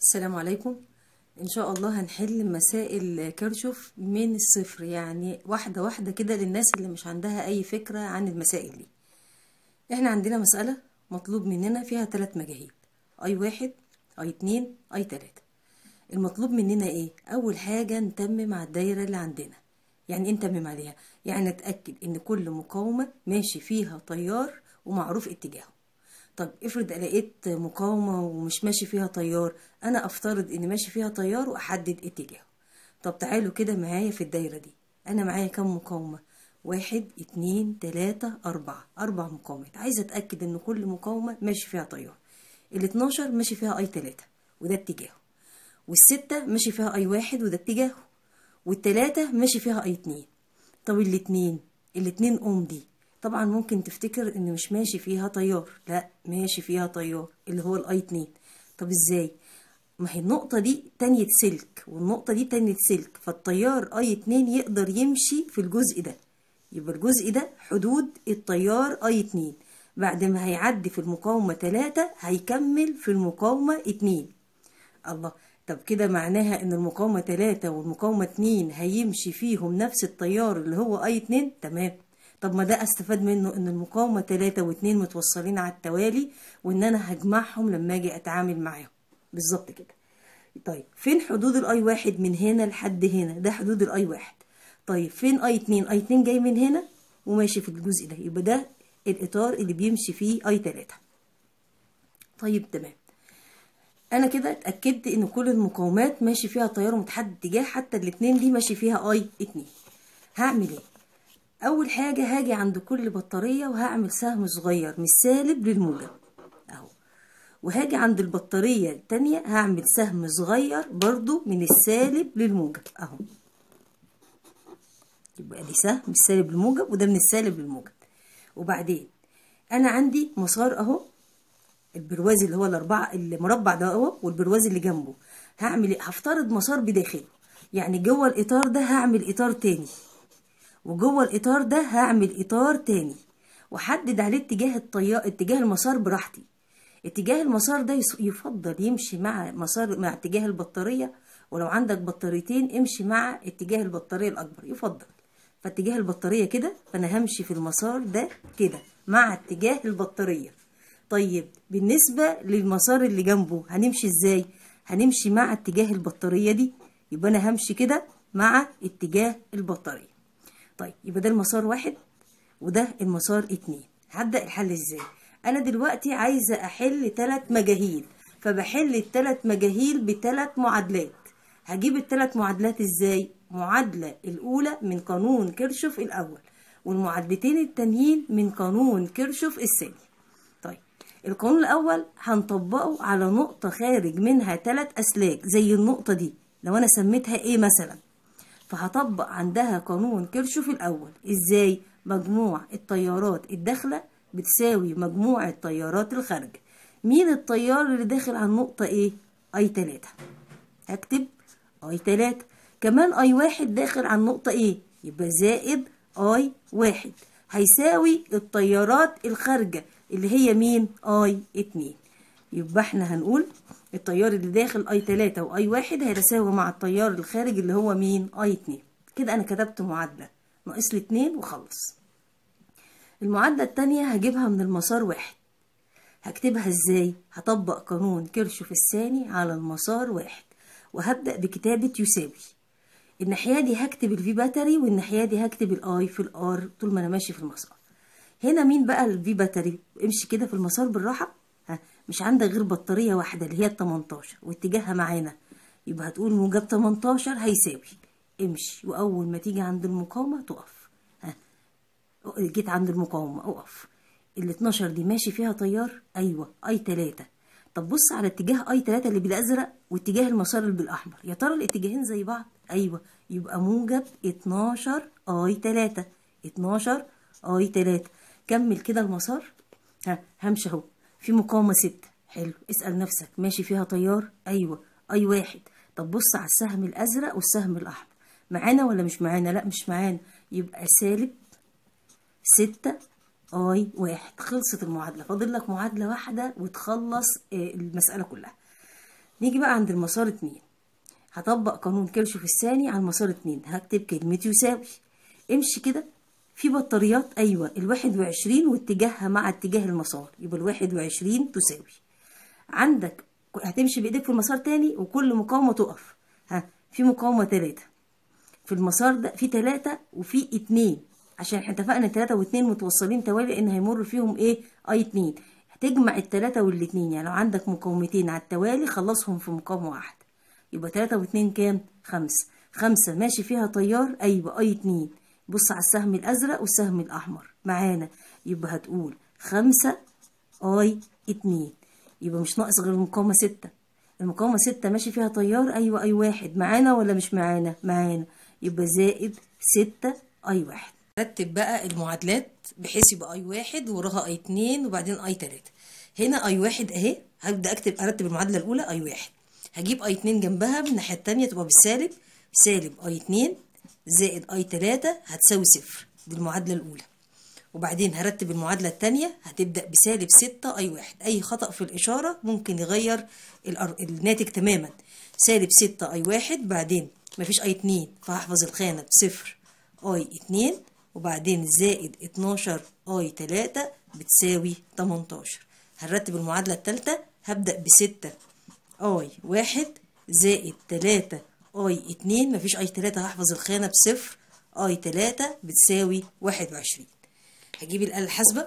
السلام عليكم ان شاء الله هنحل مسائل كيرشوف من الصفر يعني واحدة واحدة كده للناس اللي مش عندها اي فكرة عن المسائل دي احنا عندنا مسألة مطلوب مننا فيها ثلاث مجاهيل اي واحد اي اتنين اي تلاتة المطلوب مننا ايه اول حاجة نتمم على الدايرة اللي عندنا يعني ايه نتمم عليها يعني نتأكد ان كل مقاومة ماشي فيها تيار ومعروف اتجاهه طب افرض لقيت مقاومة ومش ماشي فيها تيار انا افترض ان ماشي فيها تيار واحدد اتجاهه طب تعالوا كده معايا في الدايرة دي انا معايا كم مقاومة واحد اتنين تلاتة اربعة اربع مقاومات عايزة اتأكد ان كل مقاومة ماشي فيها تيار الاتناشر ماشي فيها اي تلاتة وده اتجاهه والستة ماشي فيها اي واحد وده اتجاهه والتلاتة ماشي فيها اي اتنين طب الاتنين الاتنين اوم دي طبعا ممكن تفتكر ان مش ماشي فيها تيار لا ماشي فيها تيار اللي هو الاي 2 طب ازاي ما هي النقطة دي تانية سلك والنقطة دي تانية سلك فالتيار اي 2 يقدر يمشي في الجزء ده يبقى الجزء ده حدود التيار اي 2 بعد ما هيعدي في المقاومة 3 هيكمل في المقاومة 2 الله طب كده معناها ان المقاومة 3 والمقاومة 2 هيمشي فيهم نفس التيار اللي هو اي 2 تمام طب ما ده استفاد منه ان المقاومة 3 و2 متوصلين على التوالي وان انا هجمعهم لما اجي اتعامل معاهم بالظبط كده طيب فين حدود الاي واحد من هنا لحد هنا ده حدود الاي واحد طيب فين اي 2 اي 2 جاي من هنا وماشي في الجزء ده يبقى ده الاطار اللي بيمشي فيه اي 3 طيب تمام انا كده اتاكدت ان كل المقاومات ماشي فيها تيار متحدد اتجاه حتى الاتنين دي ماشي فيها اي 2 هعمل ايه اول حاجة هاجي عند كل بطارية وهعمل سهم صغير من السالب للموجب اهو وهاجي عند البطارية التانية هعمل سهم صغير برضو من السالب للموجب اهو يبقى دي سهم من السالب للموجب وده من السالب للموجب وبعدين انا عندي مسار اهو البرواز اللي هو الاربعة المربع ده اهو والبرواز اللي جنبه هعمل هفترض مسار بداخله يعني جوه الاطار ده هعمل اطار تاني وجوه الاطار ده هعمل اطار تاني واحدد عليه اتجاه الطيار اتجاه المسار براحتي اتجاه المسار ده يفضل يمشي مع مسار مع اتجاه البطاريه ولو عندك بطاريتين امشي مع اتجاه البطاريه الاكبر يفضل فاتجاه البطاريه كده فانا همشي في المسار ده كده مع اتجاه البطاريه طيب بالنسبه للمسار اللي جنبه هنمشي ازاي هنمشي مع اتجاه البطاريه دي يبقى انا همشي كده مع اتجاه البطاريه طيب يبقى ده المسار واحد وده المسار اتنين هبدأ الحل ازاي انا دلوقتي عايزة احل تلات مجاهيل فبحل التلات مجاهيل بتلات معادلات هجيب التلات معادلات ازاي معادلة الاولى من قانون كيرشوف الاول والمعادلتين التانيين من قانون كيرشوف الثاني طيب القانون الاول هنطبقه على نقطة خارج منها تلات اسلاك زي النقطة دي لو انا سميتها ايه مثلا فهطبق عندها قانون كيرشوف الأول إزاي؟ مجموع التيارات الداخلة بتساوي مجموع التيارات الخارجة مين التيار اللي داخل على النقطة إيه؟ أي تلاتة هكتب أي تلاتة كمان أي واحد داخل على النقطة إيه؟ يبقى زائد أي واحد هيساوي التيارات الخارجة اللي هي مين؟ أي اتنين يبقى احنا هنقول التيار اللي داخل اي 3 واي 1 هيتساوي مع التيار الخارج اللي هو مين اي 2 كده انا كتبت معادله ناقص لي 2 وخلص المعادله الثانيه هجيبها من المسار واحد هكتبها ازاي هطبق قانون كيرشوف الثاني على المسار واحد وهبدا بكتابه يساوي الناحيه دي هكتب الفي باتري والناحيه دي هكتب الاي في الار طول ما انا ماشي في المسار هنا مين بقى الفي باتري امشي كده في المسار بالراحه مش عندك غير بطارية واحدة اللي هي ال 18 واتجاهها معانا يبقى هتقول موجب 18 هيساوي امشي وأول ما تيجي عند المقاومة تقف ها جيت عند المقاومة اقف ال 12 دي ماشي فيها تيار أيوة أي 3 طب بص على اتجاه أي 3 اللي بالأزرق واتجاه المسار اللي بالأحمر يا ترى الاتجاهين زي بعض أيوة يبقى موجب 12 أي 3 12 أي 3 كمل كده المسار ها همشي اهو في مقاومة ستة حلو اسأل نفسك ماشي فيها تيار أيوة أي واحد طب بص على السهم الأزرق والسهم الأحمر معانا ولا مش معانا لا مش معانا يبقى سالب ستة أي واحد خلصت المعادلة فاضل لك معادلة واحدة وتخلص المسألة كلها نيجي بقى عند المسار اتنين هطبق قانون كيرشوف الثاني على المسار اتنين هكتب كلمة يساوي امشي كده في بطاريات ايوه الواحد وعشرين واتجاهها مع اتجاه المسار يبقى الواحد وعشرين تساوي عندك هتمشي بايديك في المسار تاني وكل مقاومة تقف ها في مقاومة تلاتة في المسار ده في تلاتة وفي اتنين عشان احنا اتفقنا تلاتة واتنين متوصلين توالي لان هيمر فيهم ايه اي اتنين هتجمع التلاتة والاتنين يعني لو عندك مقاومتين على التوالي خلصهم في مقاومة واحدة يبقى تلاتة واتنين كام خمسة خمسة ماشي فيها تيار ايوه اي اتنين بص على السهم الازرق والسهم الاحمر معانا يبقى هتقول خمسة اي اتنين يبقى مش ناقص غير المقاومة ستة المقاومة ستة ماشي فيها تيار أيوة أي واحد معانا ولا مش معانا معانا يبقى زائد ستة أي واحد رتب بقى المعادلات بحيث يبقى أي واحد وراها أي اتنين وبعدين أي تلاتة هنا أي واحد أهي هبدأ أكتب أرتب المعادلة الأولى أي واحد هجيب أي اتنين جنبها من الناحية التانية تبقى بالسالب سالب أي اتنين زائد أي تلاتة هتساوي صفر دي المعادلة الأولى وبعدين هرتب المعادلة التانية هتبدأ بسالب ستة أي واحد أي خطأ في الإشارة ممكن يغير الأر... الناتج تماما سالب ستة أي واحد بعدين مفيش أي اتنين فهحفظ الخانة بصفر أي اتنين وبعدين زائد اتناشر أي تلاتة بتساوي تمنتاشر هنرتب المعادلة التالتة هبدأ بستة أي واحد زائد تلاتة أي اتنين مفيش أي تلاتة هحفظ الخانة بصفر أي تلاتة بتساوي واحد وعشرين هجيب الآلة الحاسبة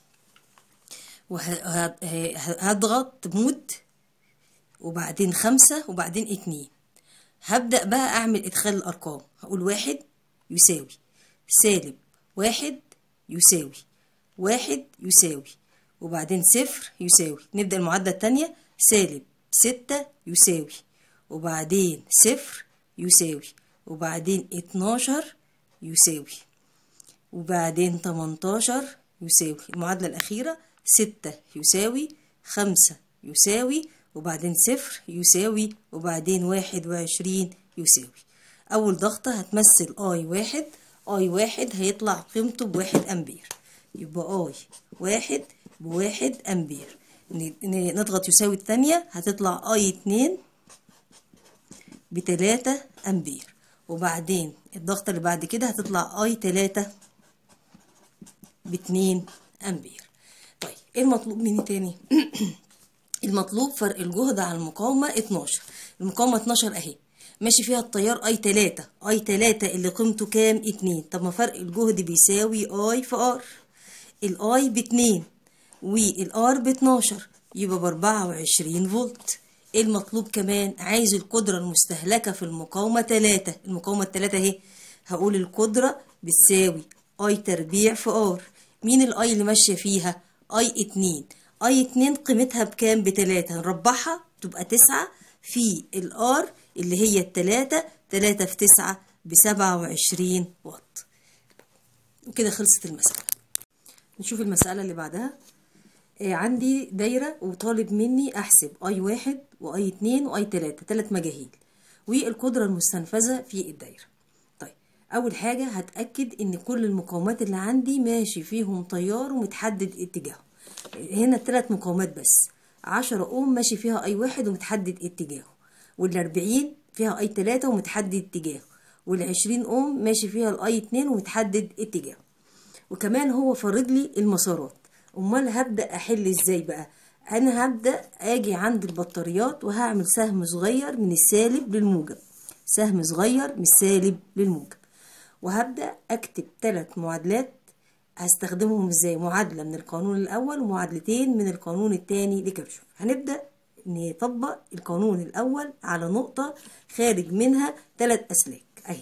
وهضغط مود وبعدين خمسة وبعدين اتنين هبدأ بقى أعمل إدخال الأرقام هقول واحد يساوي سالب واحد يساوي واحد يساوي وبعدين صفر يساوي نبدأ المعادلة التانية سالب ستة يساوي وبعدين صفر يساوي وبعدين اتناشر يساوي وبعدين تمنتاشر يساوي المعادلة الأخيرة ستة يساوي خمسة يساوي وبعدين صفر يساوي وبعدين واحد وعشرين يساوي أول ضغطة هتمثل آي واحد آي واحد هيطلع قيمته بواحد أمبير يبقى آي واحد بواحد أمبير نضغط يساوي التانية هتطلع آي اتنين بتلاتة أمبير وبعدين الضغطة اللي بعد كده هتطلع آي تلاتة باتنين أمبير طيب ايه المطلوب مني تاني المطلوب فرق الجهد على المقاومة 12 المقاومة 12 اهي ماشي فيها التيار اي 3 اي 3 اللي قيمته كام 2 طب ما فرق الجهد بيساوي اي في ار الاي ب 2 والار ب 12 يبقى ب 24 فولت ايه المطلوب كمان عايز القدرة المستهلكة في المقاومة 3 المقاومة التلاتة اهي هقول القدرة بتساوي اي تربيع في ار مين الاي اللي ماشية فيها اي اتنين اي اتنين قيمتها بكام بتلاتة نربحها تبقى تسعة في الار اللي هي التلاتة تلاتة في تسعة بسبعة وعشرين واط وكده خلصت المسألة نشوف المسألة اللي بعدها آه عندي دايرة وطالب مني أحسب أي واحد وأي اتنين وأي تلاتة تلات مجاهيل والقدرة المستنفذة في الدايرة طيب أول حاجة هتأكد إن كل المقاومات اللي عندي ماشي فيهم تيار ومتحدد اتجاهه هنا تلات مقاومات بس عشرة أوم ماشي فيها أي واحد ومتحدد اتجاهه والأربعين فيها أي تلاتة ومتحدد اتجاهه والعشرين أوم ماشي فيها الأي اتنين ومتحدد اتجاهه وكمان هو فرض لي المسارات أمال هبدأ أحل إزاي بقى أنا هبدأ أجي عند البطاريات وهعمل سهم صغير من السالب للموجب سهم صغير من السالب للموجب وهبدأ أكتب ثلاث معادلات هستخدمهم ازاي معادلة من القانون الأول ومعادلتين من القانون الثاني لكيرشوف هنبدأ نطبق القانون الأول على نقطة خارج منها ثلاث أسلاك أهي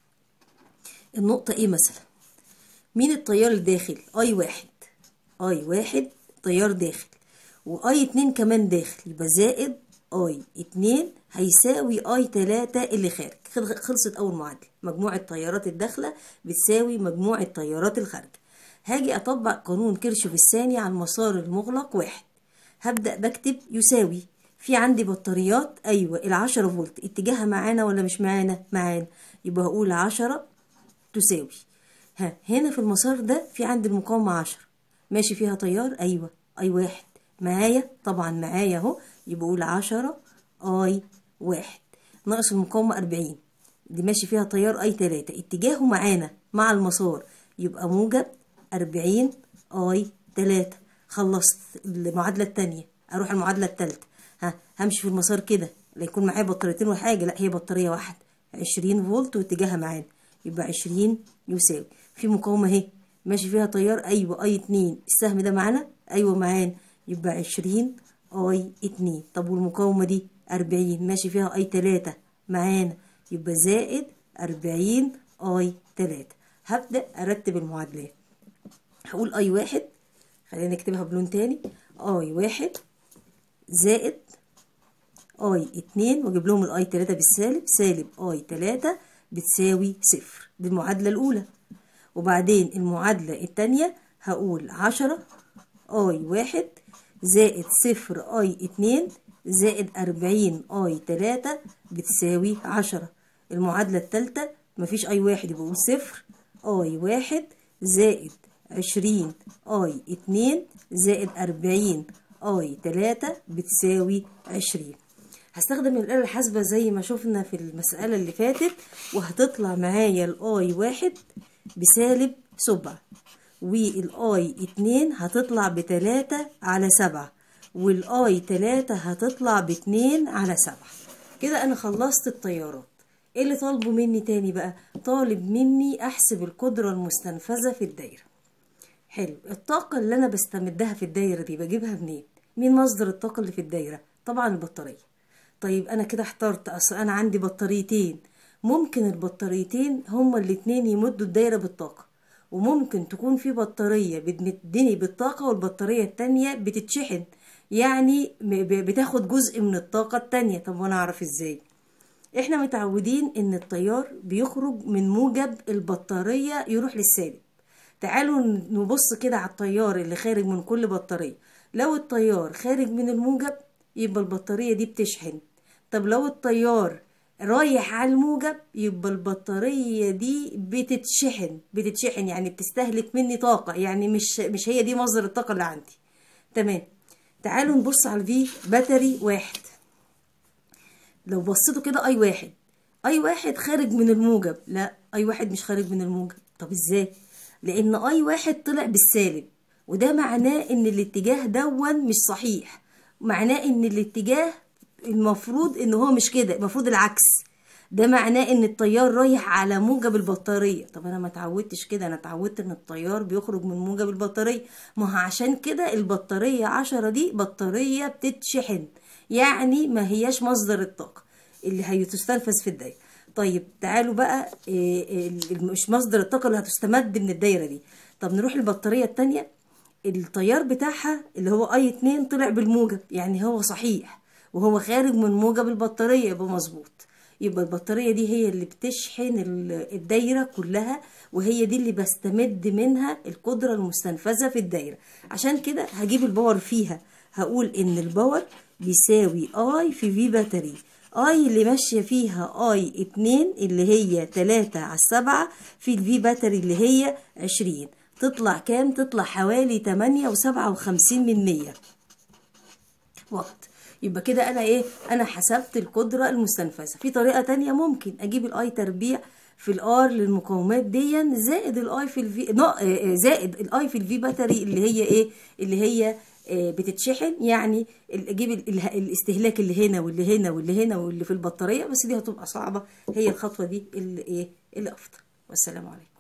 النقطة إيه مثلا مين التيار الداخل أي واحد أي واحد تيار داخل وأي اتنين كمان داخل يبقى زائد أي اتنين هيساوي أي تلاتة اللي خارج خلصت أول معادلة مجموع التيارات الداخلة بتساوي مجموع التيارات الخارجة هاجي أطبق قانون كيرشوف الثاني على المسار المغلق واحد هبدأ بكتب يساوي في عندي بطاريات أيوة العشرة فولت اتجاهها معانا ولا مش معانا معانا يبقى هقول عشرة تساوي ها هنا في المسار ده في عندي المقاومة عشرة ماشي فيها تيار أيوة أي واحد معايا طبعا معايا أهو يبقى أقول عشرة اي واحد ناقص المقاومة أربعين دي ماشي فيها تيار اي تلاتة اتجاهه معانا مع المسار يبقى موجب أربعين اي تلاتة خلصت المعادلة التانية اروح المعادلة التالتة ها همشي في المسار كده لا يكون معايا بطاريتين وحاجة لا هي بطارية واحدة عشرين فولت واتجاهها معانا يبقى عشرين يساوي في مقاومة اهي ماشي فيها تيار ايوه اي اتنين السهم ده معانا ايوه معانا يبقى عشرين اي اتنين طب والمقاومة دي أربعين ماشي فيها اي تلاتة معانا يبقى زائد أربعين اي تلاتة هبدأ أرتب المعادلات هقول اي واحد خلينا نكتبها بلون تاني اي واحد زائد اي اتنين واجيب لهم الاي تلاتة بالسالب سالب اي تلاتة بتساوي صفر دي المعادلة الأولى وبعدين المعادلة التانية هقول عشرة اي واحد زائد صفر اي اتنين زائد أربعين اي تلاتة بتساوي عشرة المعادلة التالتة مفيش اي واحد يبقى أقول صفر اي واحد زائد عشرين اي اتنين زائد أربعين اي تلاتة بتساوي عشرين هستخدم الآلة الحاسبة زي ما شفنا في المسألة اللي فاتت وهتطلع معايا الاي واحد بسالب سبعة والاي اتنين هتطلع بتلاتة على سبعة والاي تلاتة هتطلع باتنين على سبعة كده انا خلصت التيارات ايه اللي طالبه مني تاني بقى طالب مني احسب القدرة المستنفذة في الدايرة حلو الطاقة اللي انا بستمدها في الدايرة دي بجيبها منين مين مصدر الطاقة اللي في الدايرة طبعا البطارية طيب انا كده احترت اصل انا عندي بطاريتين ممكن البطاريتين هما الاتنين يمدوا الدايرة بالطاقة وممكن تكون في بطارية بتمدني بالطاقة والبطارية التانية بتتشحن يعني بتاخد جزء من الطاقة التانية طب وانا اعرف ازاي احنا متعودين ان التيار بيخرج من موجب البطارية يروح للسالب تعالوا نبص كده على التيار اللي خارج من كل بطارية لو التيار خارج من الموجب يبقى البطارية دي بتشحن طب لو التيار رايح على الموجب يبقى البطارية دي بتتشحن بتتشحن يعني بتستهلك مني طاقة يعني مش مش هي دي مصدر الطاقة اللي عندي تمام تعالوا نبص على الفي باتري واحد لو بصيتوا كده اي واحد اي واحد خارج من الموجب لا اي واحد مش خارج من الموجب طب ازاي لان اي واحد طلع بالسالب وده معناه ان الاتجاه دون مش صحيح معناه ان الاتجاه المفروض ان هو مش كده المفروض العكس ده معناه ان التيار رايح على موجب البطاريه طب انا ما اتعودتش كده انا اتعودت ان التيار بيخرج من موجب البطاريه ما هو عشان كده البطاريه عشرة دي بطاريه بتتشحن يعني ما هياش مصدر الطاقه اللي هتستنفذ في الدايره طيب تعالوا بقى مش مصدر الطاقه اللي هتستمد من الدايره دي طب نروح للبطاريه التانية التيار بتاعها اللي هو اي اتنين طلع بالموجب يعني هو صحيح وهو خارج من موجب البطارية يبقى مظبوط يبقى البطارية دي هي اللي بتشحن الدايرة كلها وهي دي اللي بستمد منها القدرة المستنفذة في الدايرة عشان كده هجيب الباور فيها هقول ان الباور بيساوي اي في في باتري اي اللي ماشية فيها اي اتنين اللي هي تلاتة على السبعة في الفي باتري اللي هي عشرين تطلع كام تطلع حوالي تمانية وسبعة وخمسين من مية وقت يبقى كده انا ايه انا حسبت القدرة المستنفذة في طريقة تانية ممكن اجيب الاي تربيع في الار للمقاومات دي زائد الاي في الفي زائد الاي في الفي باتري اللي هي ايه اللي هي بتتشحن يعني اجيب الاستهلاك اللي هنا واللي هنا واللي هنا واللي في البطاريه بس دي هتبقى صعبه هي الخطوه دي اللي ايه اللي افضل والسلام عليكم